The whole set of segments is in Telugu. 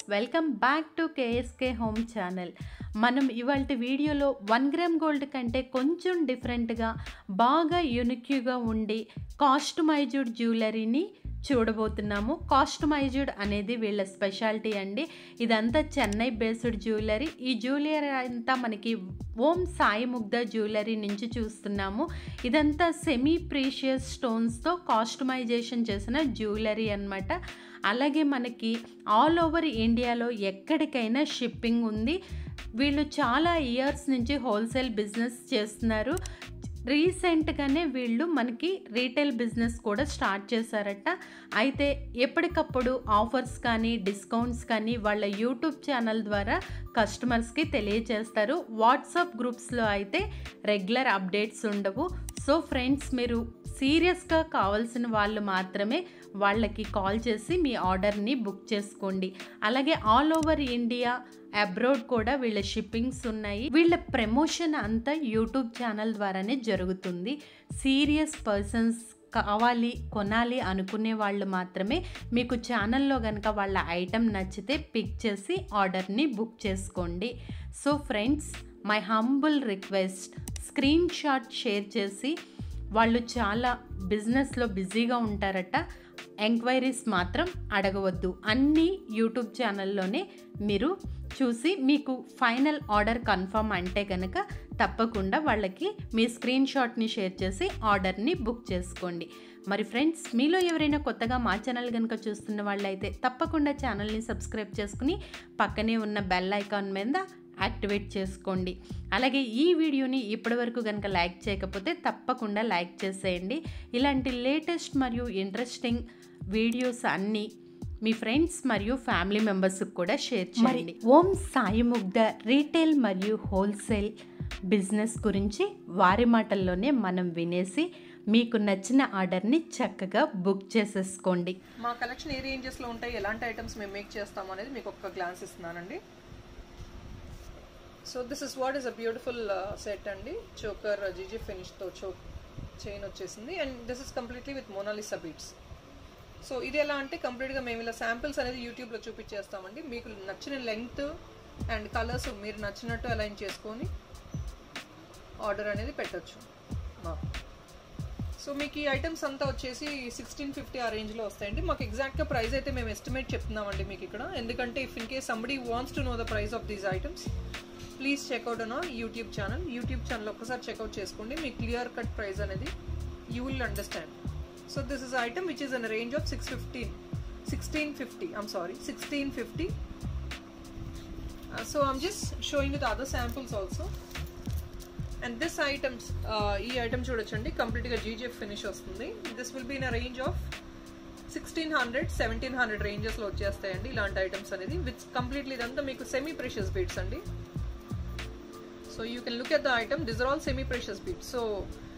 Welcome back to K S K home channel మనం ఇవాళ వీడియోలో వన్ గ్రామ్ గోల్డ్ కంటే కొంచెం డిఫరెంట్గా బాగా యునిక్గా ఉండి కాస్టమైజ్డ్ జ్యువెలరీని చూడబోతున్నాము కాస్టమైజ్డ్ అనేది వీళ్ళ స్పెషాలిటీ అండి ఇదంతా చెన్నై బేస్డ్ జ్యువెలరీ ఈ జ్యువెలరీ అంతా మనకి ఓం సాయి ముగ్ధ జ్యువెలరీ నుంచి చూస్తున్నాము ఇదంతా సెమీ ప్రీషియస్ స్టోన్స్తో కాస్టమైజేషన్ చేసిన జ్యువెలరీ అన్నమాట అలాగే మనకి ఆల్ ఓవర్ ఇండియాలో ఎక్కడికైనా షిప్పింగ్ ఉంది వీళ్ళు చాలా ఇయర్స్ నుంచి హోల్సేల్ బిజినెస్ చేస్తున్నారు రీసెంట్గానే వీళ్ళు మనకి రీటైల్ బిజినెస్ కూడా స్టార్ట్ చేశారట అయితే ఎప్పటికప్పుడు ఆఫర్స్ కానీ డిస్కౌంట్స్ కానీ వాళ్ళ యూట్యూబ్ ఛానల్ ద్వారా కస్టమర్స్కి తెలియజేస్తారు వాట్సాప్ గ్రూప్స్లో అయితే రెగ్యులర్ అప్డేట్స్ ఉండవు సో ఫ్రెండ్స్ మీరు సీరియస్గా కావాల్సిన వాళ్ళు మాత్రమే వాళ్ళకి కాల్ చేసి మీ ఆర్డర్ని బుక్ చేసుకోండి అలాగే ఆల్ ఓవర్ ఇండియా అబ్రాడ్ కూడా వీళ్ళ షిప్పింగ్స్ ఉన్నాయి వీళ్ళ ప్రమోషన్ అంతా యూట్యూబ్ ఛానల్ ద్వారానే జరుగుతుంది సీరియస్ పర్సన్స్ కావాలి కొనాలి అనుకునే వాళ్ళు మాత్రమే మీకు ఛానల్లో కనుక వాళ్ళ ఐటెం నచ్చితే పిక్ చేసి ఆర్డర్ని బుక్ చేసుకోండి so friends my humble request screen shot share చేసి వాళ్ళు చాలా బిజినెస్లో బిజీగా ఉంటారట ఎంక్వైరీస్ మాత్రం అడగవద్దు అన్నీ యూట్యూబ్ ఛానల్లోనే మీరు చూసి మీకు ఫైనల్ ఆర్డర్ కన్ఫర్మ్ అంటే కనుక తప్పకుండా వాళ్ళకి మీ స్క్రీన్ షాట్ని షేర్ చేసి ఆర్డర్ని బుక్ చేసుకోండి మరి ఫ్రెండ్స్ మీలో ఎవరైనా కొత్తగా మా ఛానల్ కనుక చూస్తున్న వాళ్ళైతే తప్పకుండా ఛానల్ని సబ్స్క్రైబ్ చేసుకుని పక్కనే ఉన్న బెల్ ఐకాన్ మీద యాక్టివేట్ చేసుకోండి అలాగే ఈ వీడియోని ఇప్పటివరకు కనుక లైక్ చేయకపోతే తప్పకుండా లైక్ చేసేయండి ఇలాంటి లేటెస్ట్ మరియు ఇంట్రెస్టింగ్ వీడియోస్ అన్నీ మీ ఫ్రెండ్స్ మరియు ఫ్యామిలీ మెంబర్స్కి కూడా షేర్ చేయండి ఓం సాయి ముగ్ధ రీటైల్ మరియు హోల్సేల్ బిజినెస్ గురించి వారి మాటల్లోనే మనం వినేసి మీకు నచ్చిన ఆర్డర్ని చక్కగా బుక్ చేసేసుకోండి మా కలెక్షన్ ఏ రేంజెస్లో ఉంటాయి ఎలాంటి ఐటమ్స్ మేము మేక్ చేస్తాము అనేది మీకు ఒక గ్లాన్స్ ఇస్తున్నానండి so this is what is a beautiful set అండి చోకర్ జీజీ ఫినిష్తో చోక్ చైన్ వచ్చేసింది and this is completely with Mona Lisa beads so ఇది ఎలా అంటే కంప్లీట్గా మేము ఇలా శాంపిల్స్ అనేది యూట్యూబ్లో చూపించేస్తామండి మీకు నచ్చిన లెంగ్త్ అండ్ కలర్స్ మీరు నచ్చినట్టు అలైన్ చేసుకొని ఆర్డర్ అనేది పెట్టచ్చు మాకు సో మీకు ఈ ఐటమ్స్ అంతా వచ్చేసి సిక్స్టీన్ ఫిఫ్టీ ఆ రేంజ్లో వస్తాయండి మాకు ఎగ్జాక్ట్గా ప్రైస్ అయితే మేము ఎస్టిమేట్ చెప్తున్నామండి మీకు ఇక్కడ ఎందుకంటే if in case somebody wants to know the price of these items please check out on YouTube channel YouTube channel ఒక్కసారి చెక్అవుట్ చేసుకోండి మీ క్లియర్ కట్ ప్రైస్ అనేది you will understand so this is item which is an range of six fifteen sixteen fifty I'm sorry sixteen fifty so I'm just showing with other samples also and this items ఈ ఐటమ్ చూడొచ్చండి కంప్లీట్గా జీజీఎఫ్ ఫినిష్ వస్తుంది this will be in a range of sixteen hundred seventeen hundred రేంజెస్లో వచ్చేస్తాయండి ఇలాంటి ఐటమ్స్ అనేది విత్ కంప్లీట్లీ ఇదంతా మీకు సెమీ ప్రెషియస్ బీట్స్ అండి so you can look at the item this are all semi precious beads so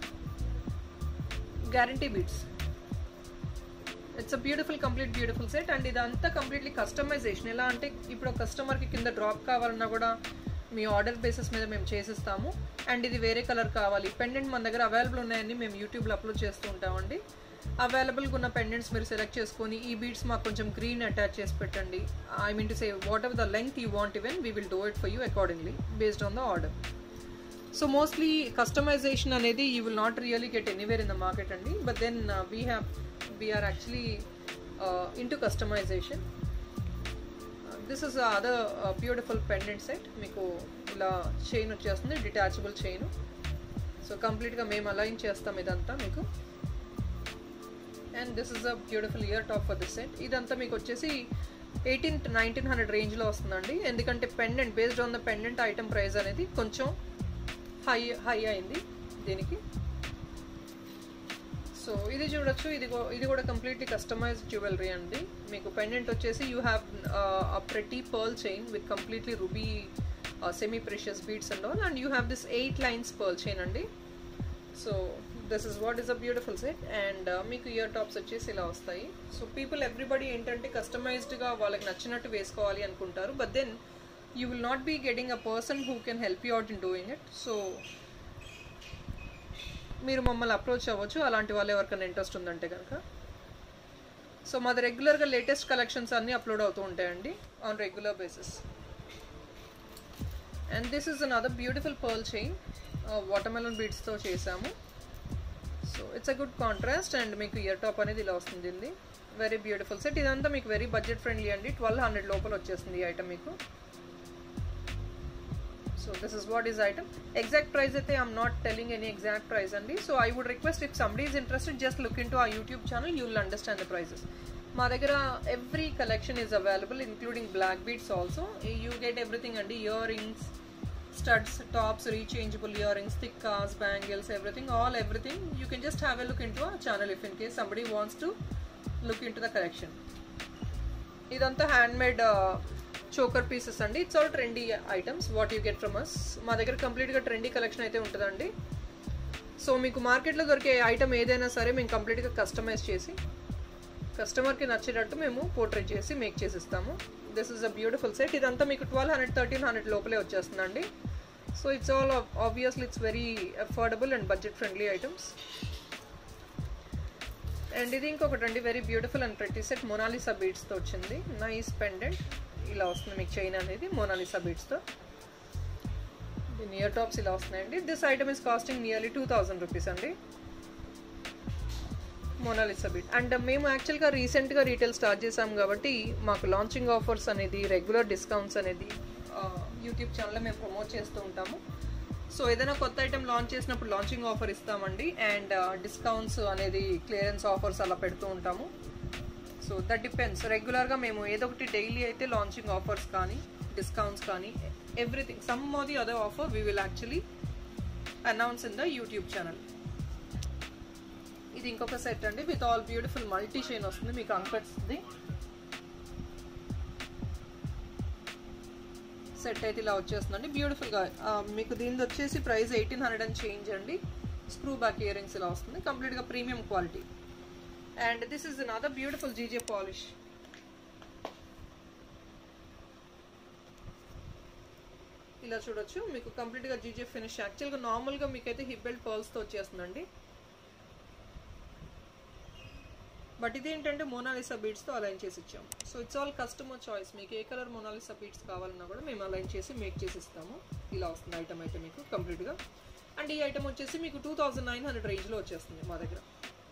guarantee beads it's a beautiful complete beautiful set and ఇదంతా కంప్లీట్లీ కస్టమైజేషన్ ఎలా అంటే ఇప్పుడు కస్టమర్కి కింద డ్రాప్ కావాలన్నా కూడా మీ ఆర్డర్ బేసిస్ మీద మేము చేసిస్తాము అండ్ ఇది వేరే కలర్ కావాలి పెండెంట్ మన దగ్గర అవైలబుల్ ఉన్నాయని మేము యూట్యూబ్లో అప్లోడ్ చేస్తూ ఉంటామండి అవైలబుల్గా ఉన్న పెండెంట్స్ మీరు సెలెక్ట్ చేసుకొని ఈ బీడ్స్ మాకు కొంచెం గ్రీన్ అటాచ్ చేసి పెట్టండి I mean to say whatever the length you want even we will do it for you accordingly based on the order so mostly customization అనేది you will not really get anywhere in the market అండి but then we have we are actually into customization this is other beautiful pendant set మీకు ఇలా చైన్ వచ్చేస్తుంది డిటాచబుల్ చైన్ సో కంప్లీట్గా మేము అలైన్ చేస్తాం ఇదంతా మీకు and this is a beautiful ear top for this set ఇదంతా మీకు వచ్చేసి ఎయిటీన్ నైన్టీన్ హండ్రెడ్ రేంజ్లో వస్తుందండి ఎందుకంటే pendant based on the pendant item price అనేది కొంచెం హై హై అయింది దీనికి సో ఇది చూడొచ్చు ఇది ఇది కూడా కంప్లీట్లీ కస్టమైజ్డ్ జ్యువెలరీ అండి మీకు పెండెంట్ వచ్చేసి you have a pretty pearl chain with completely ruby semi precious beads and all and you have this eight lines pearl chain అండి so this is what is a beautiful set and మీకు ఇయర్ టాప్స్ వచ్చేసి ఇలా వస్తాయి సో పీపుల్ ఎవ్రీబడి ఏంటంటే కస్టమైజ్డ్గా వాళ్ళకి నచ్చినట్టు వేసుకోవాలి అనుకుంటారు but then you will not be getting a person who can help you out in doing it so మీరు మమ్మల్ని అప్రోచ్ అవ్వచ్చు అలాంటి వాళ్ళు ఎవరికైనా ఇంట్రెస్ట్ ఉందంటే కనుక సో మాది రెగ్యులర్గా లేటెస్ట్ కలెక్షన్స్ అన్నీ అప్లోడ్ అవుతూ ఉంటాయండి on regular basis and this is an other beautiful pearl chain watermelon బీడ్స్తో చేసాము so it's a good contrast and మీకు ఇయర్ టాప్ అనేది ఇలా వస్తుంది ఇది వెరీ బ్యూటిఫుల్ సెట్ ఇదంతా మీకు వెరీ బడ్జెట్ ఫ్రెండ్లీ అండి ట్వెల్వ్ హండ్రెడ్ లోపల వచ్చేస్తుంది ఈ ఐటమ్ మీకు so this is what is item exact price అయితే I'm not telling any exact price అండి so I would request if somebody is interested just look into ఆ YouTube channel you will understand the prices మా దగ్గర every collection is available including black beads also you get everything అండి earrings studs, tops, rechangeable earrings, thick cars, bangles, everything, all everything. You can just have a look into our channel if in case somebody wants to look into the collection. ఇదంతా హ్యాండ్ మేడ్ చోకర్ పీసెస్ అండి it's all trendy items what you get from us మా దగ్గర కంప్లీట్గా ట్రెండీ కలెక్షన్ అయితే ఉంటుందండి సో మీకు మార్కెట్లో దొరికే ఐటమ్ ఏదైనా సరే మేము కంప్లీట్గా కస్టమైజ్ చేసి కస్టమర్కి నచ్చేటట్టు మేము పోర్ట్రేట్ చేసి మేక్ చేసి ఇస్తాము this is a beautiful set ఇదంతా మీకు ట్వెల్వ్ హండ్రెడ్ థర్టీన్ హండ్రెడ్ లోపలే వచ్చేస్తుందండి so it's all obviously it's very affordable and budget friendly items and ఇది ఇంకొకటి అండి వెరీ బ్యూటిఫుల్ అండ్ ప్రతి సెట్ మొనాలిసా బీడ్స్తో వచ్చింది నైస్ పెండెంట్ ఇలా వస్తుంది మీకు చైన్ అనేది మొనాలిసా బీడ్స్తో దీని ఇయర్ టాప్స్ ఇలా వస్తున్నాయండి this item is costing nearly two thousand rupees అండి మోనాలిసా బిట్ అండ్ మేము యాక్చువల్గా రీసెంట్గా రీటైల్ స్టార్ట్ చేసాం కాబట్టి మాకు లాంచింగ్ ఆఫర్స్ అనేది రెగ్యులర్ డిస్కౌంట్స్ అనేది యూట్యూబ్ ఛానల్లో మేము ప్రమోట్ చేస్తూ ఉంటాము సో ఏదైనా కొత్త ఐటమ్ లాంచ్ చేసినప్పుడు లాంచింగ్ ఆఫర్ ఇస్తామండి అండ్ డిస్కౌంట్స్ అనేది క్లియరెన్స్ ఆఫర్స్ అలా పెడుతూ ఉంటాము సో దట్ డిపెండ్స్ రెగ్యులర్గా మేము ఏదో ఒకటి డైలీ అయితే లాంచింగ్ ఆఫర్స్ కానీ డిస్కౌంట్స్ కానీ everything some of the other offer we will actually announce in the YouTube channel ఇది ఇంకొక సెట్ అండి with all beautiful multi shine వస్తుంది మీకు అంకట్స్ది సెట్ అయితే ఇలా వచ్చేస్తుందండి బ్యూటిఫుల్గా మీకు దీనిది వచ్చేసి price eighteen hundred and change అండి స్క్రూ బ్యాక్ ఇయర్ రింగ్స్ ఇలా వస్తుంది కంప్లీట్గా premium quality and this is other beautiful G J polish ఇలా చూడొచ్చు మీకు కంప్లీట్గా జీజే ఫినిష్ యాక్చువల్గా నార్మల్గా మీకైతే హిప్ బెల్ట్ పర్ల్స్తో వచ్చేస్తుందండి బట్ ఇది ఏంటంటే మోనాలిసా బీడ్స్తో అలైన్ చేసి ఇచ్చాము so it's all customer choice మీకు ఏ కలర్ మోనాలిసా బీడ్స్ కావాలన్నా కూడా మేము అలైన్ చేసి మేక్ చేసి ఇస్తాము ఇలా వస్తుంది ఐటమ్ అయితే మీకు కంప్లీట్గా అండ్ ఈ ఐటమ్ వచ్చేసి మీకు టూ థౌజండ్ నైన్ హండ్రెడ్ రేంజ్లో వచ్చేస్తుంది మా దగ్గర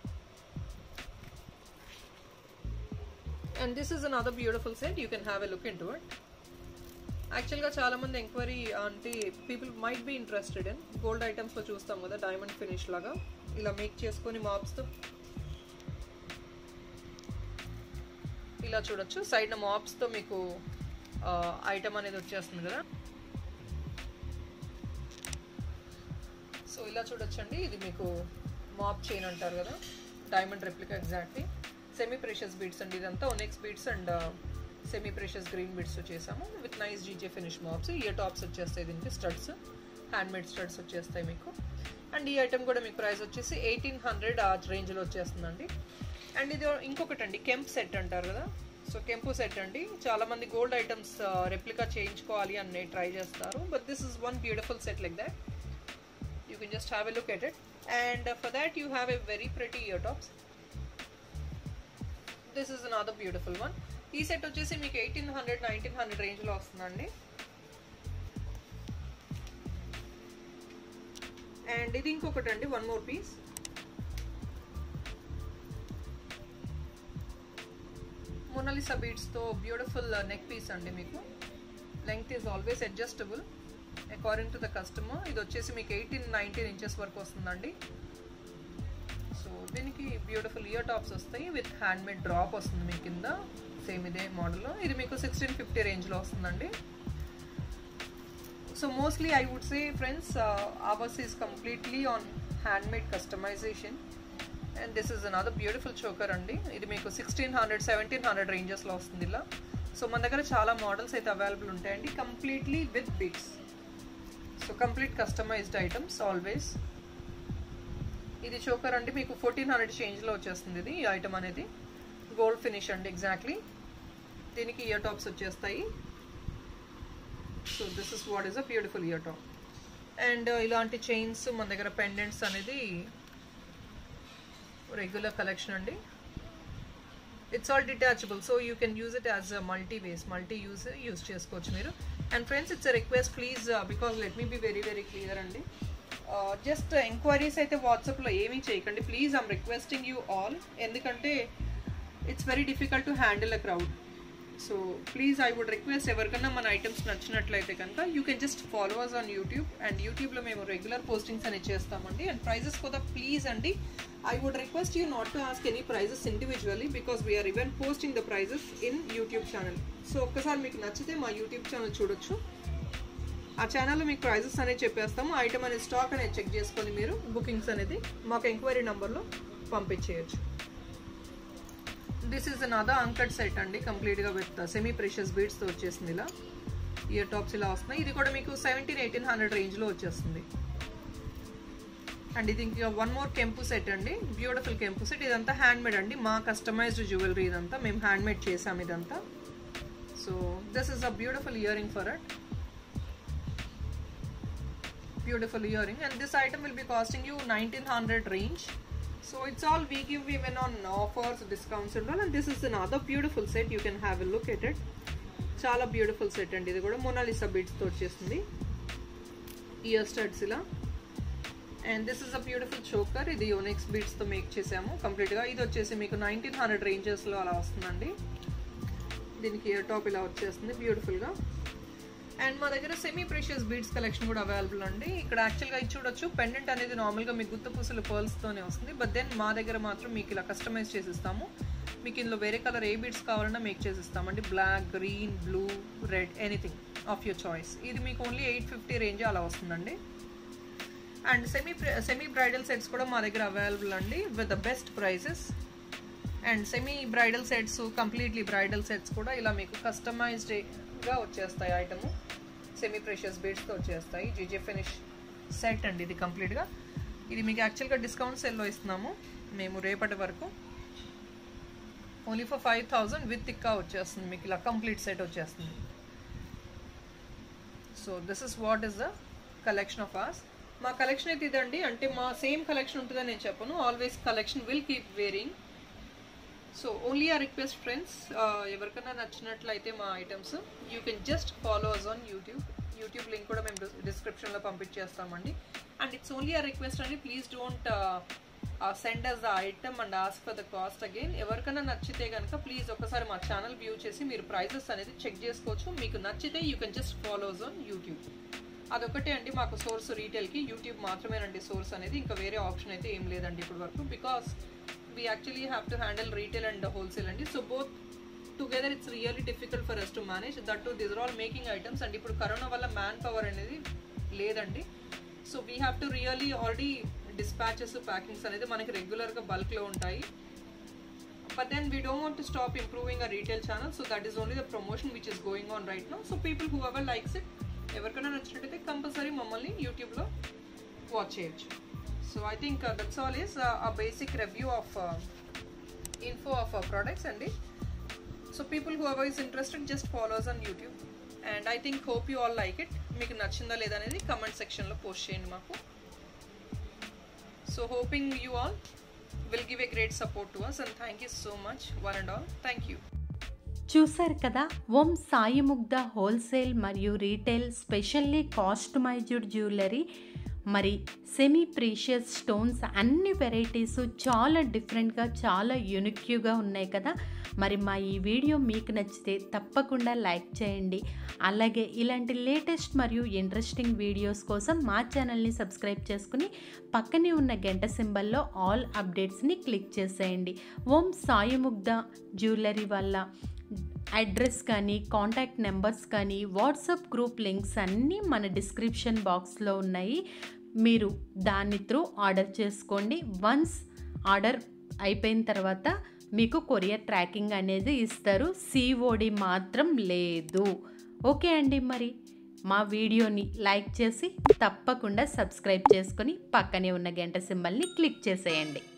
and this is an other beautiful set you can have a look into it యాక్చువల్గా చాలామంది ఎంక్వైరీ అంటే people might be interested in gold ఐటమ్స్లో చూస్తాం కదా డైమండ్ ఫినిష్ లాగా ఇలా మేక్ చేసుకొని మాప్స్తో ఇలా చూడొచ్చు సైడ్ మాప్స్తో మీకు ఐటమ్ అనేది వచ్చేస్తుంది కదా సో ఇలా చూడొచ్చండి ఇది మీకు మాప్ చైన్ అంటారు కదా diamond replica exactly semi precious beads అండి ఇదంతా onyx beads and semi precious green beads చేసాము with nice GJ finish mops ear tops వచ్చేస్తాయి దీనికి స్టడ్స్ హ్యాండ్ మేడ్ స్టడ్స్ వచ్చేస్తాయి మీకు అండ్ ఈ ఐటమ్ కూడా మీకు ప్రైస్ వచ్చేసి ఎయిటీన్ హండ్రెడ్ ఆ రేంజ్లో వచ్చేస్తుందండి అండ్ ఇది ఇంకొకటి అండి కెంప్ సెట్ అంటారు కదా సో కెంపు సెట్ అండి చాలా మంది గోల్డ్ ఐటమ్స్ రెప్లికా చేయించుకోవాలి అని ట్రై చేస్తారు but this is one beautiful set like that you can just have a look at it and for that you have a very pretty ear tops this is another beautiful one ఈ సెట్ వచ్చేసి మీకు ఎయిటీన్ హండ్రెడ్ నైన్టీన్ హండ్రెడ్ రేంజ్లో వస్తుందండి అండ్ ఇది ఇంకొకటి అండి వన్ మోర్ పీస్ మొనాలిసా బీడ్స్తో బ్యూటిఫుల్ నెక్ పీస్ అండి మీకు length is always adjustable according to the customer ఇది వచ్చేసి మీకు ఎయిటీన్ నైన్టీన్ ఇంచెస్ వరకు వస్తుందండి సో దీనికి బ్యూటిఫుల్ ఇయర్ టాప్స్ వస్తాయి విత్ హ్యాండ్ మేడ్ డ్రాప్ వస్తుంది మీ కింద సేమ్ ఇదే మోడల్ ఇది మీకు సిక్స్టీన్ ఫిఫ్టీ రేంజ్లో వస్తుందండి so mostly I would say friends ours is completely on handmade customization and this is another beautiful choker అండి ఇది మీకు సిక్స్టీన్ హండ్రెడ్ సెవెంటీన్ హండ్రెడ్ రేంజెస్లో వస్తుంది ఇలా సో మన దగ్గర చాలా మోడల్స్ అయితే అవైలబుల్ ఉంటాయండి completely with bits so complete customized items always ఇది చోకర్ అండి మీకు ఫోర్టీన్ హండ్రెడ్ చేంజ్లో వచ్చేస్తుంది ఇది ఈ ఐటమ్ అనేది గోల్డ్ ఫినిష్ అండి ఎగ్జాక్ట్లీ దీనికి ఇయర్ టాప్స్ వచ్చేస్తాయి so this is what is a beautiful ear top and ఇలాంటి చైన్స్ మన దగ్గర పెండెంట్స్ అనేది రెగ్యులర్ కలెక్షన్ అండి it's all detachable so you can use it as multi ways multi use use చేసుకోవచ్చు మీరు and friends it's request please because let me be very very clear అండి జస్ట్ ఎంక్వైరీస్ అయితే వాట్సాప్లో ఏమీ చేయకండి please I'm requesting you all ఎందుకంటే it's very difficult to handle a crowd so please I would request ఎవరికైనా మన ఐటమ్స్ నచ్చినట్లయితే కనుక you can just follow us on YouTube and యూట్యూబ్లో మేము రెగ్యులర్ పోస్టింగ్స్ అనేది చేస్తామండి అండ్ ప్రైజెస్ కూడా ప్లీజ్ అండి I would request you not to ask any prices individually because we're even posting the prices in YouTube channel so ఒక్కసారి మీకు నచ్చితే మా యూట్యూబ్ ఛానల్ చూడొచ్చు ఆ ఛానల్లో మీకు ప్రైజెస్ అనేది చెప్పేస్తాము ఐటమ్ అనేది స్టాక్ అనేది చెక్ చేసుకొని మీరు బుకింగ్స్ అనేది మాకు ఎంక్వైరీ నెంబర్లో పంపించేయచ్చు this is other uncut set అండి కంప్లీట్గా విత్ సెమీ ప్రెషియస్ బీడ్స్తో వచ్చేసింది ఇలా ఇయర్ టాప్స్ ఇలా వస్తున్నాయి ఇది కూడా మీకు సెవెంటీన్ ఎయిటీన్ హండ్రెడ్ రేంజ్లో వచ్చేస్తుంది అండ్ ఇది ఇంకా వన్ మోర్ కెంపు సెట్ అండి బ్యూటిఫుల్ కెంపు సెట్ ఇదంతా హ్యాండ్ మేడ్ అండి మా కస్టమైజ్డ్ జ్యువెలరీ ఇదంతా మేము హ్యాండ్ మేడ్ చేసాం ఇదంతా so this is a beautiful earring for at beautiful earring and this item will be costing you 1900 range so it's all we give women on offers discounts and all and this is another beautiful set you can have a look at it చాలా బ్యూటిఫుల్ సెట్ అండి ఇది కూడా మొనాలిసా బీడ్స్తో వచ్చేస్తుంది ఇయర్ స్టడ్స్ ఇలా and this is a beautiful choker ఇది యోనిక్స్ బీడ్స్తో మేక్ చేసాము కంప్లీట్గా ఇది వచ్చేసి మీకు నైన్టీన్ హండ్రెడ్ రేంజెస్లో అలా వస్తుందండి దీనికి ఇయర్ టాప్ ఇలా వచ్చేస్తుంది బ్యూటిఫుల్గా అండ్ మా దగ్గర సెమీ ప్రెషియస్ బీడ్స్ కలెక్షన్ కూడా అవైలబుల్ అండి ఇక్కడ యాక్చువల్గా ఇది చూడొచ్చు పెండెంట్ అనేది నార్మల్గా మీకు గుత్త పూసలు పర్ల్స్తోనే వస్తుంది బట్ దెన్ మా దగ్గర మాత్రం మీకు ఇలా కస్టమైజ్ చేసిస్తాము మీకు ఇందులో వేరే కలర్ ఏ బీడ్స్ కావాలన్నా మేక్ చేసిస్తామండి black green blue red anything of your choice ఇది మీకు ఓన్లీ ఎయిట్ ఫిఫ్టీ రేంజ్ అలా వస్తుందండి and semi semi bridal sets కూడా మా దగ్గర అవైలబుల్ అండి with the best prices and semi bridal sets completely bridal sets కూడా ఇలా మీకు కస్టమైజ్డ్గా వచ్చేస్తాయి ఐటమ్ సెమీ ప్రెషియస్ బీడ్స్తో వచ్చేస్తాయి జీజే ఫినిష్ సెట్ అండి ఇది కంప్లీట్గా ఇది మీకు యాక్చువల్గా డిస్కౌంట్ సెల్లో ఇస్తున్నాము మేము రేపటి వరకు only for five thousand with ఇక్కా వచ్చేస్తుంది మీకు ఇలా కంప్లీట్ సెట్ వచ్చేస్తుంది so this is what is the collection of us మా కలెక్షన్ అయితే ఇదండి అంటే మా సేమ్ కలెక్షన్ ఉంటుందని నేను చెప్పను always collection will keep wearing so only a request friends ఎవరికైనా నచ్చినట్లయితే మా items you can just follow us on YouTube YouTube link కూడా మేము డిస్క్రిప్షన్లో పంపించేస్తామండి and it's only a request అండి please don't send us the item and ask for the cost again ఎవరికైనా నచ్చితే కనుక ప్లీజ్ ఒకసారి మా ఛానల్ వ్యూ చేసి మీరు ప్రైజెస్ అనేది చెక్ చేసుకోవచ్చు మీకు నచ్చితే you can just follows on YouTube అదొకటే అండి మాకు సోర్స్ రీటైల్కి యూట్యూబ్ మాత్రమేనండి సోర్స్ అనేది ఇంకా వేరే ఆప్షన్ అయితే ఏం లేదండి ఇప్పటి వరకు because we actually have to handle retail and wholesale అండి so both together it's really difficult for us to manage that to this are all making items and ఇప్పుడు కరోనా వల్ల మ్యాన్ పవర్ అనేది లేదండి so we have to really already dispatches packings అనేది మనకి రెగ్యులర్గా బల్క్లో ఉంటాయి but then we don't want to stop improving a retail channel so that is only the promotion which is going on right now so people who ever likes it ఎవరికైనా నచ్చినట్టయితే కంపల్సరీ మమ్మల్ని యూట్యూబ్లో వాచ్ చేయొచ్చు so I think that's all is a basic review of info of products అండి so people who ever is interested just follows on YouTube and I think hope you all like it మీకు నచ్చిందా లేదా అనేది కమెంట్ సెక్షన్లో పోస్ట్ చేయండి మాకు so hoping you all will give a great support to us and thank you so much one and all thank you చూశారు కదా ఓం సాయి ముగ్ధ హోల్సేల్ మరియు రీటైల్ స్పెషల్లీ కాస్టమైజ్డ్ జ్యువెలరీ మరి సెమీ ప్రీషియస్ స్టోన్స్ అన్ని వెరైటీస్ చాలా డిఫరెంట్గా చాలా యూనిక్యూగా ఉన్నాయి కదా మరి మా ఈ వీడియో మీకు నచ్చితే తప్పకుండా లైక్ చేయండి అలాగే ఇలాంటి లేటెస్ట్ మరియు ఇంట్రెస్టింగ్ వీడియోస్ కోసం మా ఛానల్ని సబ్స్క్రైబ్ చేసుకుని పక్కనే ఉన్న గంట సింబల్లో ఆల్ అప్డేట్స్ని క్లిక్ చేసేయండి ఓం సాయి ముగ్ధ జ్యువెలరీ వల్ల అడ్రస్ కానీ కాంటాక్ట్ నెంబర్స్ కానీ వాట్సాప్ గ్రూప్ లింక్స్ అన్నీ మన డిస్క్రిప్షన్ బాక్స్లో ఉన్నాయి మీరు దాని త్రూ ఆర్డర్ చేసుకోండి వన్స్ ఆర్డర్ అయిపోయిన తర్వాత మీకు కొరియర్ ట్రాకింగ్ అనేది ఇస్తారు సిఓడి మాత్రం లేదు ఓకే అండి మరి మా వీడియోని లైక్ చేసి తప్పకుండా సబ్స్క్రైబ్ చేసుకొని పక్కనే ఉన్న గంట సింబల్ని క్లిక్ చేసేయండి